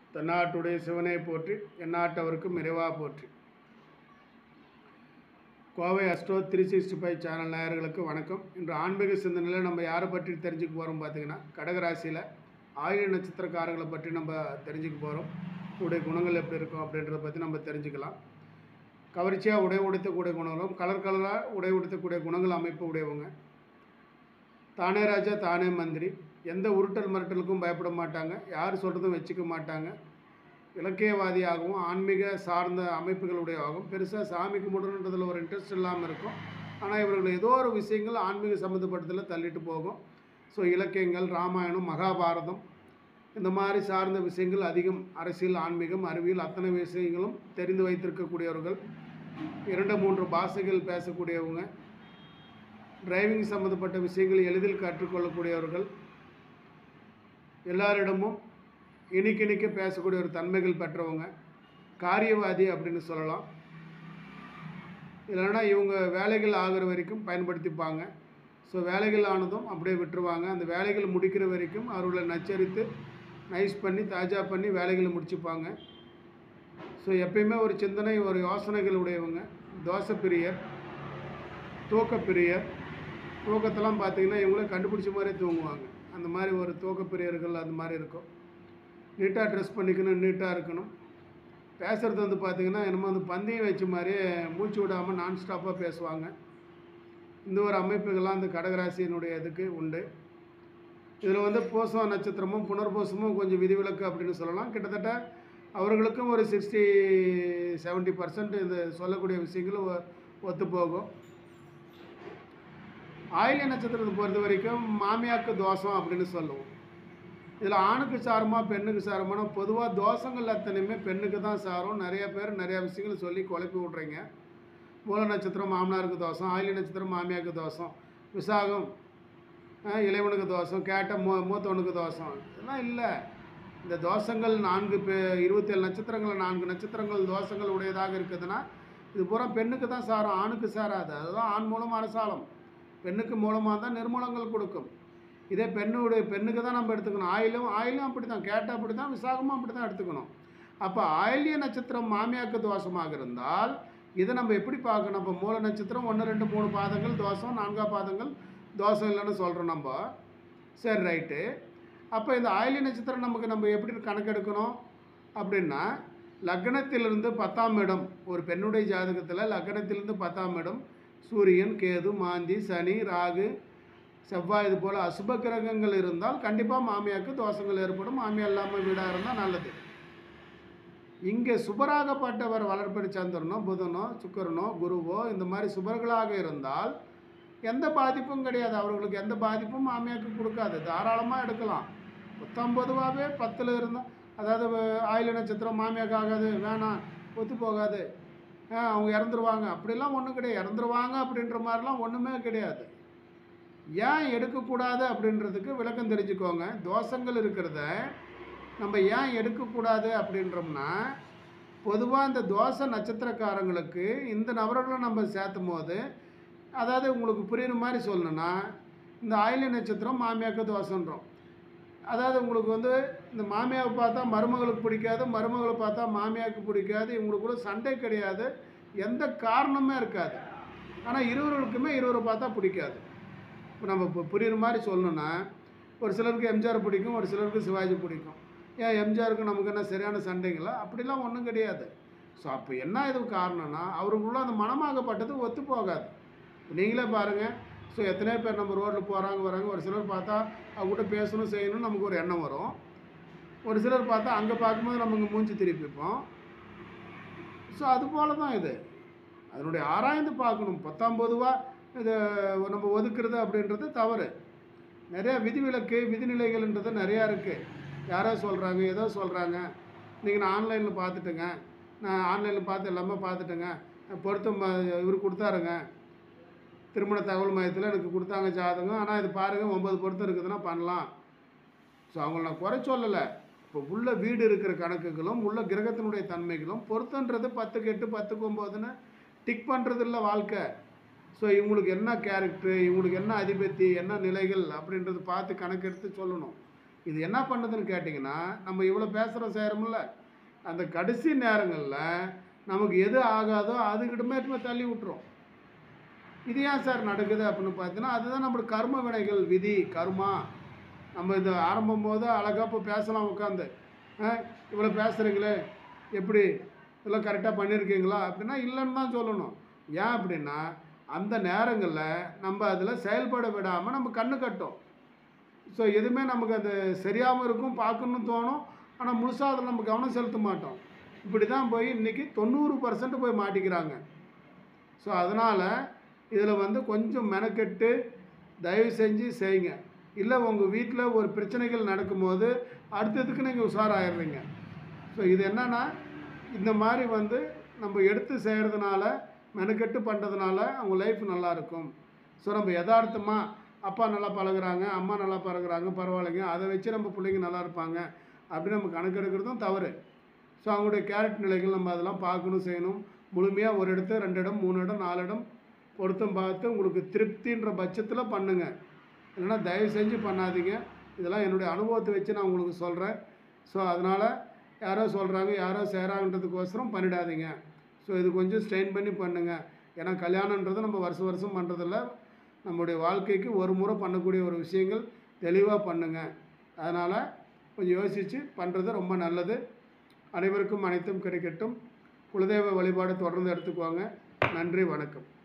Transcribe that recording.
தென்னாட்டுடைய சிவனை போற்றி எந்நாட்டவருக்கும் இறைவா போற்றி Kovai astro three sixty five channel நேயர்களுக்கு வணக்கம் இன்று ஆன்மீக சிந்தனையில் நம்ம யாரை பற்றி தெரிஞ்சுக்க போகிறோம் பார்த்தீங்கன்னா கடகராசியில் ஆயுள் நட்சத்திரக்காரர்களை பற்றி நம்ம தெரிஞ்சுக்க போகிறோம் உடைய குணங்கள் எப்படி இருக்கும் அப்படின்றத பற்றி நம்ம தெரிஞ்சுக்கலாம் கவர்ச்சியாக உடை உடுத்தக்கூடிய குணங்களும் கலர் கலராக உடை உடுத்தக்கூடிய குணங்கள் அமைப்பு உடையவங்க தானே ராஜா தானே மந்திரி எந்த உருட்டல் மிரட்டலுக்கும் பயப்பட மாட்டாங்க யார் சொல்கிறதும் வச்சுக்க மாட்டாங்க இலக்கியவாதியாகவும் ஆன்மீக சார்ந்த அமைப்புகளுடையவாகவும் பெருசாக சாமி கும்பிடணுன்றதில் ஒரு இன்ட்ரெஸ்ட் இல்லாமல் இருக்கும் ஆனால் இவர்கள் ஏதோ ஒரு விஷயங்கள் ஆன்மீக சம்மந்தப்பட்டதில் தள்ளிட்டு போகும் ஸோ இலக்கியங்கள் ராமாயணம் மகாபாரதம் இந்த மாதிரி சார்ந்த விஷயங்கள் அதிகம் அரசியல் ஆன்மீகம் அறிவியல் அத்தனை விஷயங்களும் தெரிந்து வைத்திருக்கக்கூடியவர்கள் இரண்டு மூன்று பாஷைகள் பேசக்கூடியவங்க டிரைவிங் சம்மந்தப்பட்ட விஷயங்களை எளிதில் கற்றுக்கொள்ளக்கூடியவர்கள் எல்லாரிடமும் இனிக்கினிக்க பேசக்கூடிய ஒரு தன்மைகள் பெற்றவங்க காரியவாதி அப்படின்னு சொல்லலாம் இல்லைன்னா இவங்க வேலைகள் ஆகிற வரைக்கும் பயன்படுத்திப்பாங்க ஸோ வேலைகள் ஆனதும் அப்படியே விட்டுருவாங்க அந்த வேலைகள் முடிக்கிற வரைக்கும் அவர்களை நச்சரித்து நைஸ் பண்ணி தாஜா பண்ணி வேலைகளை முடிச்சுப்பாங்க ஸோ எப்பயுமே ஒரு சிந்தனை ஒரு யோசனைகள் உடையவங்க தோசை பிரியர் தூக்க பிரியர் தூக்கத்தெல்லாம் பார்த்தீங்கன்னா இவங்களே கண்டுபிடிச்ச மாதிரியே தூங்குவாங்க அந்த மாதிரி ஒரு தூக்க பிரியர்கள் அந்த மாதிரி இருக்கும் நீட்டாக ட்ரெஸ் பண்ணிக்கணும் நீட்டாக இருக்கணும் பேசுகிறது வந்து பார்த்திங்கன்னா என்னமோ வந்து பந்தயம் வச்ச மாதிரியே மூச்சு விடாமல் நான் ஸ்டாப்பாக பேசுவாங்க இந்த ஒரு அமைப்புகள்லாம் அந்த கடகராசியினுடைய இதுக்கு உண்டு இதில் வந்து பூசம் நட்சத்திரமும் புனர்பூசமும் கொஞ்சம் விதிவிலக்கு அப்படின்னு சொல்லலாம் கிட்டத்தட்ட அவர்களுக்கும் ஒரு சிக்ஸ்டி செவன்ட்டி பர்சன்ட் இந்த சொல்லக்கூடிய விஷயங்கள் ஒ- ஒத்து போகும் ஆயில்ய நட்சத்திரத்தை பொறுத்த வரைக்கும் மாமியாக்கு தோஷம் அப்படின்னு சொல்லுவோம் இதில் ஆணுக்கு சாரமா பெண்ணுக்கு சாரமான பொதுவாக தோஷங்கள் அத்தனையுமே பெண்ணுக்கு தான் சாரும் நிறைய பேர் நிறைய விஷயங்கள் சொல்லி குழப்பி விட்றீங்க மூல நட்சத்திரம் மாமனாருக்கு தோஷம் ஆயில்ய நட்சத்திரம் மாமியாருக்கு தோஷம் விசாகம் அஹ், இளைவனுக்கு தோஷம் கேட்ட மூ மூத்தவனுக்கு தோஷம் இதெல்லாம் இல்லை இந்த தோஷங்கள் நான்கு பே இருபத்தேழு நட்சத்திரங்கள் நான்கு நட்சத்திரங்கள் தோஷங்கள் உடையதாக இருக்குதுன்னா இது பூரா பெண்ணுக்கு தான் சாரும் ஆணுக்கு சாராது அதுதான் ஆண் மூலம் அரசாலம் பெண்ணுக்கு மூலமாக தான் நிர்மூலங்கள் கொடுக்கும் இதே பெண்ணுடைய பெண்ணுக்கு தான் நம்ம எடுத்துக்கணும் ஆயிலும் ஆயிலும் அப்படி தான் கேட்டால் அப்படி தான் விசாகமும் அப்படி தான் எடுத்துக்கணும் அப்போ ஆயில்ய நட்சத்திரம் மாமியாக்கு தோஷமாக இருந்தால் இதை நம்ம எப்படி பார்க்கணும் இப்போ மூல நட்சத்திரம் ஒன்று ரெண்டு மூணு பாதங்கள் தோஷம் நான்காம் பாதங்கள் தோஷம் இல்லைன்னு சொல்கிறோம் நம்ம சரி ரைட்டு அப்போ இந்த ஆயில்ய நட்சத்திரம் நமக்கு நம்ம எப்படி கணக்கெடுக்கணும் அப்படின்னா லக்னத்திலிருந்து பத்தாம் இடம் ஒரு பெண்ணுடைய ஜாதகத்தில் லக்னத்திலிருந்து பத்தாம் இடம் சூரியன் கேது மாந்தி சனி ராகு செவ்வாய் இது போல் அசுப கிரகங்கள் இருந்தால் கண்டிப்பாக மாமியாருக்கு தோஷங்கள் ஏற்படும் மாமியா இல்லாமல் வீடாக இருந்தால் நல்லது இங்கே சுபராகப்பட்டவர் வளர்ப்படி சந்திரனோ புதனோ சுக்கிரனோ குருவோ இந்த மாதிரி சுபர்களாக இருந்தால் எந்த பாதிப்பும் கிடையாது அவர்களுக்கு எந்த பாதிப்பும் மாமியாருக்கு கொடுக்காது தாராளமாக எடுக்கலாம் புத்தம் பொதுவாகவே பத்தில் இருந்தால் அதாவது வ- ஆயில நட்சத்திரம் மாமியாக்கு ஆகாது வேணாம் ஒத்து போகாது ஆ, அவங்க இறந்துருவாங்க அப்படிலாம் ஒன்றும் கிடையாது இறந்துருவாங்க அப்படின்ற மாதிரிலாம் ஒன்றுமே கிடையாது ஏன் எடுக்கக்கூடாது அப்படின்றதுக்கு விளக்கம் தெரிஞ்சுக்கோங்க தோஷங்கள் இருக்கிறத நம்ம ஏன் எடுக்கக்கூடாது அப்படின்றோம்னா பொதுவாக இந்த தோசை நட்சத்திரக்காரங்களுக்கு இந்த நபர்களை நம்ம சேர்த்தும் போது அதாவது உங்களுக்கு புரியுற மாதிரி சொல்லணும்னா இந்த ஆயில்ய நட்சத்திரம் மாமியாக்கு தோசைன்றோம் அதாவது உங்களுக்கு வந்து இந்த மாமியாவை பார்த்தா மருமகளுக்கு பிடிக்காது மருமகளை பார்த்தா மாமியாவுக்கு பிடிக்காது இவங்களுக்குள்ள சண்டை கிடையாது எந்த காரணமே இருக்காது ஆனால் இருவர்களுக்குமே இருவரை பார்த்தா பிடிக்காது இப்போ நம்ம இப்போ புரியுற மாதிரி சொல்லணும்னா ஒரு சிலருக்கு எம்ஜிஆர் பிடிக்கும் ஒரு சிலருக்கு சிவாஜி பிடிக்கும் ஏன் எம்ஜிஆருக்கு நமக்கு என்ன சரியான சண்டைங்களா அப்படிலாம் ஒன்றும் கிடையாது ஸோ அப்போ என்ன இது காரணம்னா அவருக்குள்ள அந்த மனமாகப்பட்டது ஒத்து போகாது நீங்களே பாருங்கள் ஸோ எத்தனையோ பேர் நம்ம ரோட்டில் போகிறாங்க வராங்க ஒரு சிலர் பார்த்தா அவங்ககிட்ட பேசணும் செய்யணும்னு நமக்கு ஒரு எண்ணம் வரும் ஒரு சிலர் பார்த்தா அங்கே பார்க்கும்போது நம்ம இங்கே மூஞ்சி திருப்பிப்போம் ஸோ அது போல தான் இது அதனுடைய ஆராய்ந்து பார்க்கணும் பத்தாம் பொதுவாக இதை நம்ம ஒதுக்குறது அப்படின்றது தவறு நிறையா விதிவிலக்கு விதிநிலைகள்ன்றது நிறையா இருக்குது யாரோ சொல்கிறாங்க ஏதோ சொல்கிறாங்க இன்றைக்கி நான் ஆன்லைனில் பார்த்துட்டேங்க நான் ஆன்லைனில் பார்த்து எல்லாமே பார்த்துட்டேங்க பொருத்தம் இவர் கொடுத்தாருங்க திருமண தகவல் மையத்தில் எனக்கு கொடுத்தாங்க ஜாதகம் ஆனால் இது பாருங்கள் ஒம்பது பொருத்தம் இருக்குதுன்னா பண்ணலாம் ஸோ அவங்கள நான் குறை சொல்லலை இப்போ உள்ள வீடு இருக்கிற கணக்குகளும் உள்ள கிரகத்தினுடைய தன்மைகளும் பொருத்தன்றது பத்துக்கு எட்டு பத்துக்கு ஒம்போதுன்னு டிக் பண்ணுறது இல்லை வாழ்க்கை ஸோ இவங்களுக்கு என்ன கேரக்டர் இவங்களுக்கு என்ன அதிபத்தி என்ன நிலைகள் அப்படின்றது பார்த்து கணக்கெடுத்து சொல்லணும் இது என்ன பண்ணுதுன்னு கேட்டிங்கன்னா நம்ம இவ்வளோ பேசுகிறோம் செய்கிறோம்ல அந்த கடைசி நேரங்களில் நமக்கு எது ஆகாதோ அதுக்கிட்டமே தள்ளி விட்டுரும் இது ஏன் சார் நடக்குது அப்படின்னு பார்த்தீங்கன்னா அதுதான் நம்மளுக்கு கர்ம வினைகள் விதி கர்மா நம்ம இது ஆரம்பம் போது அழகாக இப்போ பேசலாம் உட்காந்து இவ்வளோ பேசுகிறீங்களே எப்படி இதெல்லாம் கரெக்டாக பண்ணியிருக்கீங்களா அப்படின்னா இல்லைன்னு தான் சொல்லணும் ஏன் அப்படின்னா அந்த நேரங்களில் நம்ம அதில் செயல்பட விடாமல் நம்ம கண்ணு கட்டும் ஸோ எதுவுமே நமக்கு அது சரியாகவும் இருக்கும் பார்க்கணும்னு தோணும் ஆனால் முழுசாக அதில் நம்ம கவனம் செலுத்த மாட்டோம் இப்படி தான் போய் இன்றைக்கி தொண்ணூறு பர்சன்ட் போய் மாட்டிக்கிறாங்க ஸோ அதனால் இதில் வந்து கொஞ்சம் மெனக்கெட்டு தயவு செஞ்சு செய்யுங்க இல்லை உங்கள் வீட்டில் ஒரு பிரச்சனைகள் நடக்கும்போது அடுத்ததுக்கு நீங்கள் உஷாராயிடுறீங்க ஸோ இது என்னென்னா இந்த மாதிரி வந்து நம்ம எடுத்து செய்கிறதுனால மெனக்கெட்டு பண்ணுறதுனால அவங்க லைஃப் நல்லா இருக்கும் ஸோ நம்ம யதார்த்தமாக அப்பா நல்லா பழகுறாங்க அம்மா நல்லா பழகுறாங்க பரவாயில்லைங்க அதை வச்சு நம்ம பிள்ளைங்க நல்லா இருப்பாங்க அப்படின்னு நம்ம கணக்கெடுக்கிறதும் தவறு ஸோ அவங்களுடைய கேரட் நிலைகள் நம்ம அதெல்லாம் பார்க்கணும் செய்யணும் முழுமையாக ஒரு இடத்து ரெண்டு இடம் மூணு இடம் நாலு இடம் பொருத்தம் பார்த்து உங்களுக்கு திருப்தின்ற பட்சத்தில் பண்ணுங்கள் இல்லைன்னா தயவு செஞ்சு பண்ணாதீங்க இதெல்லாம் என்னுடைய அனுபவத்தை வச்சு நான் உங்களுக்கு சொல்கிறேன் ஸோ அதனால் யாரோ சொல்கிறாங்க யாரோ செய்கிறாங்கன்றதுக்கோசரம் பண்ணிடாதீங்க ஸோ இது கொஞ்சம் ஸ்ட்ரெயின் பண்ணி பண்ணுங்கள் ஏன்னா கல்யாணன்றது நம்ம வருஷம் வருஷம் பண்ணுறதில்ல நம்முடைய வாழ்க்கைக்கு ஒரு முறை பண்ணக்கூடிய ஒரு விஷயங்கள் தெளிவாக பண்ணுங்கள் அதனால் கொஞ்சம் யோசித்து பண்ணுறது ரொம்ப நல்லது அனைவருக்கும் அனைத்தும் கிடைக்கட்டும் குலதெய்வ வழிபாடு தொடர்ந்து எடுத்துக்குவாங்க நன்றி வணக்கம்